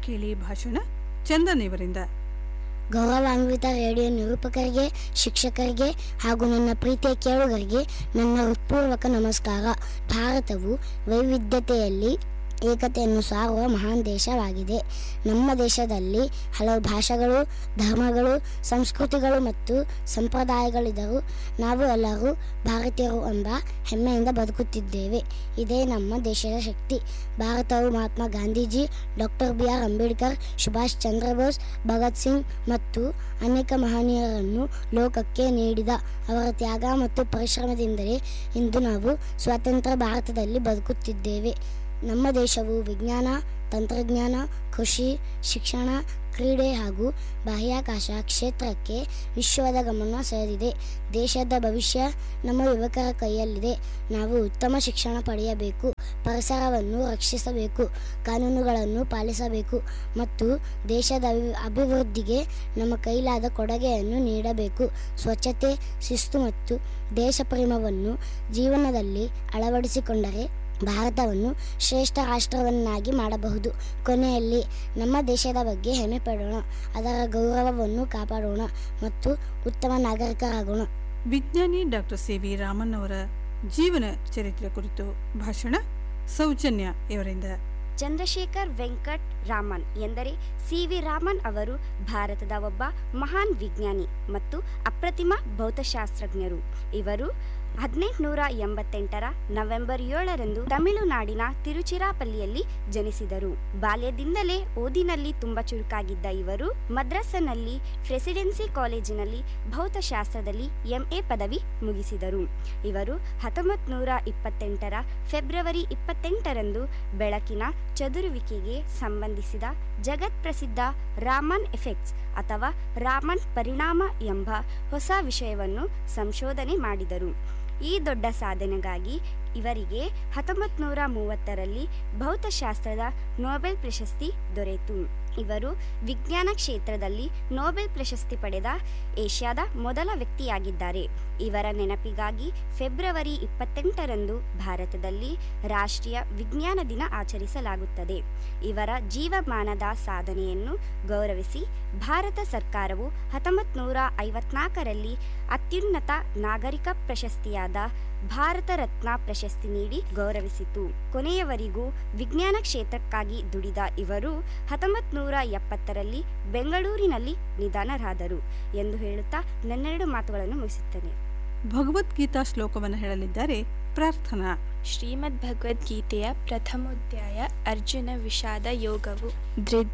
ಕೇಳಿ ಭಾಷಣ ಚಂದನ್ ಇವರಿಂದ ಗೌರವಾನ್ವಿತ ರೇಡಿಯೋ ನಿರೂಪಕರಿಗೆ ಶಿಕ್ಷಕರಿಗೆ ಹಾಗೂ ನನ್ನ ಪ್ರೀತಿಯ ಕೇಳುಗರಿಗೆ ನನ್ನ ಹೃತ್ಪೂರ್ವಕ ನಮಸ್ಕಾರ ಭಾರತವು ವೈವಿಧ್ಯತೆಯಲ್ಲಿ ಏಕತೆಯನ್ನು ಸಾರುವ ಮಹಾನ್ ದೇಶವಾಗಿದೆ ನಮ್ಮ ದೇಶದಲ್ಲಿ ಹಲವು ಭಾಷೆಗಳು ಧರ್ಮಗಳು ಸಂಸ್ಕೃತಿಗಳು ಮತ್ತು ಸಂಪ್ರದಾಯಗಳಿದ್ದರೂ ನಾವು ಎಲ್ಲರೂ ಭಾರತೀಯರು ಎಂಬ ಹೆಮ್ಮೆಯಿಂದ ಬದುಕುತ್ತಿದ್ದೇವೆ ಇದೇ ನಮ್ಮ ದೇಶದ ಶಕ್ತಿ ಭಾರತವು Mahatma Gandhiji doctor B R Ambedkar Subhash Chandra Bose Bhagat Singh ಮತ್ತು ಅನೇಕ ಮಹನೀಯರನ್ನು ಲೋಕಕ್ಕೆ ನೀಡಿದ ಅವರ ತ್ಯಾಗ ಮತ್ತು ಪರಿಶ್ರಮದಿಂದಲೇ ಇಂದು ನಾವು ಸ್ವತಂತ್ರ ಭಾರತದಲ್ಲಿ ಬದುಕುತ್ತಿದ್ದೇವೆ ನಮ್ಮ ದೇಶವು ವಿಜ್ಞಾನ ತಂತ್ರಜ್ಞಾನ ಕೃಷಿ ಶಿಕ್ಷಣ ಕ್ರೀಡೆ ಹಾಗೂ ಬಾಹ್ಯಾಕಾಶ ಕ್ಷೇತ್ರಕ್ಕೆ ವಿಶ್ವದ ಗಮನ ಸೆಳೆದಿದೆ ದೇಶದ ಭವಿಷ್ಯ ನಮ್ಮ ಯುವಕರ ಕೈಯಲ್ಲಿದೆ ನಾವು ಉತ್ತಮ ಶಿಕ್ಷಣ ಪಡೆಯಬೇಕು ಪರಿಸರವನ್ನು ರಕ್ಷಿಸಬೇಕು ಕಾನೂನುಗಳನ್ನು ಪಾಲಿಸಬೇಕು ಮತ್ತು ದೇಶದ ಅಭಿ- ಅಭಿವೃದ್ಧಿಗೆ ನಮ್ಮ ಕೈಲಾದ ಕೊಡುಗೆಯನ್ನು ನೀಡಬೇಕು ಸ್ವಚ್ಛತೆ ಶಿಸ್ತು ಮತ್ತು ದೇಶಪ್ರೇಮವನ್ನು ಜೀವನದಲ್ಲಿ ಅಳವಡಿಸಿಕೊಂಡರೆ ಭಾರತವನ್ನು ಶ್ರೇಷ್ಠ ರಾಷ್ಟ್ರವನ್ನಾಗಿ ಮಾಡಬಹುದು ಕೊನೆಯಲ್ಲಿ ನಮ್ಮ ದೇಶದ ಬಗ್ಗೆ ಹೆಮ್ಮೆ ಪಡೋಣ ಅದರ ಗೌರವವನ್ನು ಕಾಪಾಡೋಣ ಮತ್ತು ಉತ್ತಮ ನಾಗರಿಕರಾಗೋಣ ವಿಜ್ಞಾನಿ ಡಾಕ್ಟರ್ ಸಿ ವಿ ರಾಮನ್ ಅವರ ಜೀವನ ಚರಿತ್ರೆ ಕುರಿತು ಭಾಷಣ ಸೌಜನ್ಯ ಇವರಿಂದ ಚಂದ್ರಶೇಖರ್ ವೆಂಕಟ್ ರಾಮನ್ ಎಂದರೆ ಸಿ ವಿ ರಾಮನ್ ಅವರು ಭಾರತದ ಒಬ್ಬ ಮಹಾನ್ ವಿಜ್ಞಾನಿ ಮತ್ತು ಅಪ್ರತಿಮ ಭೌತಶಾಸ್ತ್ರಜ್ಞರು ಇವರು ಹದಿನೆಂಟುನೂರ ಎಂಬತ್ತೆಂಟರ ನವೆಂಬರ್ ಏಳರಂದು ತಮಿಳುನಾಡಿನ ತಿರುಚಿರಾಪಲ್ಲಿಯಲ್ಲಿ ಜನಿಸಿದರು ಬಾಲ್ಯದಿಂದಲೇ ಓದಿನಲ್ಲಿ ತುಂಬಾ ಚುರುಕಾಗಿದ್ದ ಇವರು ಮದ್ರಾಸನಲ್ಲಿ ಪ್ರೆಸಿಡೆನ್ಸಿ ಕಾಲೇಜಿನಲ್ಲಿ ಭೌತಶಾಸ್ತ್ರದಲ್ಲಿ ಎಂಎ ಪದವಿ ಮುಗಿಸಿದರು ಇವರು ಹತ್ತೊಂಬತ್ತು ನೂರ ಇಪ್ಪತ್ತೆಂಟರ ಫೆಬ್ರವರಿ ಇಪ್ಪತ್ತೆಂಟರಂದು ಬೆಳಕಿನ ಚದುರುವಿಕೆಗೆ ಸಂಬಂಧಿಸಿದ ಜಗತ್ಪ್ರಸಿದ್ಧ ರಾಮನ್ ಎಫೆಕ್ಟ್ಸ್ ಅಥವಾ ರಾಮನ್ ಪರಿಣಾಮ ಎಂಬ ಹೊಸ ವಿಷಯವನ್ನು ಸಂಶೋಧನೆ ಮಾಡಿದರು ಈ ದೊಡ್ಡ ಸಾಧನೆಗಾಗಿ ಇವರಿಗೆ ಹತ್ತೊಂಬತ್ತು ನೂರ ಮೂವತ್ತರಲ್ಲಿ ಭೌತಶಾಸ್ತ್ರದ ನೊಬೆಲ್ ಪ್ರಶಸ್ತಿ ದೊರೆಯಿತು ಇವರು ವಿಜ್ಞಾನ ಕ್ಷೇತ್ರದಲ್ಲಿ ನೊಬೆಲ್ ಪ್ರಶಸ್ತಿ ಪಡೆದ ಏಷ್ಯಾದ ಮೊದಲ ವ್ಯಕ್ತಿಯಾಗಿದ್ದಾರೆ ಇವರ ನೆನಪಿಗಾಗಿ ಫೆಬ್ರವರಿ ಇಪ್ಪತ್ತೆಂಟರಂದು ಭಾರತದಲ್ಲಿ ರಾಷ್ಟ್ರೀಯ ವಿಜ್ಞಾನ ದಿನ ಆಚರಿಸಲಾಗುತ್ತದೆ ಇವರ ಜೀವಮಾನದ ಸಾಧನೆಯನ್ನು ಗೌರವಿಸಿ ಭಾರತ ಸರ್ಕಾರವು ಹತ್ತೊಂಬತ್ತು ನೂರ ಐವತ್ನಾಲ್ಕರಲ್ಲಿ ಅತ್ಯುನ್ನತ ನಾಗರಿಕ ಪ್ರಶಸ್ತಿಯಾದ ಭಾರತ ರತ್ನ ಪ್ರಶಸ್ತಿ ನೀಡಿ ಗೌರವಿಸಿತು ಕೊನೆಯವರೆಗೂ ವಿಜ್ಞಾನ ಕ್ಷೇತ್ರಕ್ಕಾಗಿ ದುಡಿದ ಇವರು ಹತ್ತೊಂಬತ್ತು ನೂರ ಎಪ್ಪತ್ತರಲ್ಲಿ ಬೆಂಗಳೂರಿನಲ್ಲಿ ನಿಧನರಾದರು ಎಂದು ಹೇಳುತ್ತಾ ನನ್ನೆರಡು ಮಾತುಗಳನ್ನು ಮುಗಿಸುತ್ತೇನೆ ಭಗವದ್ಗೀತಾ ಶ್ಲೋಕವನ್ನು ಹೇಳಲಿದ್ದಾರೆ ಪ್ರಾರ್ಥನಾ ಶ್ರೀಮದ್ ಭಗವದ್ಗೀತೆಯ ಪ್ರಥಮೋಧ್ಯಾಯ ಅರ್ಜುನ ವಿಷಾದ ಯೋಗವು ದೃಢ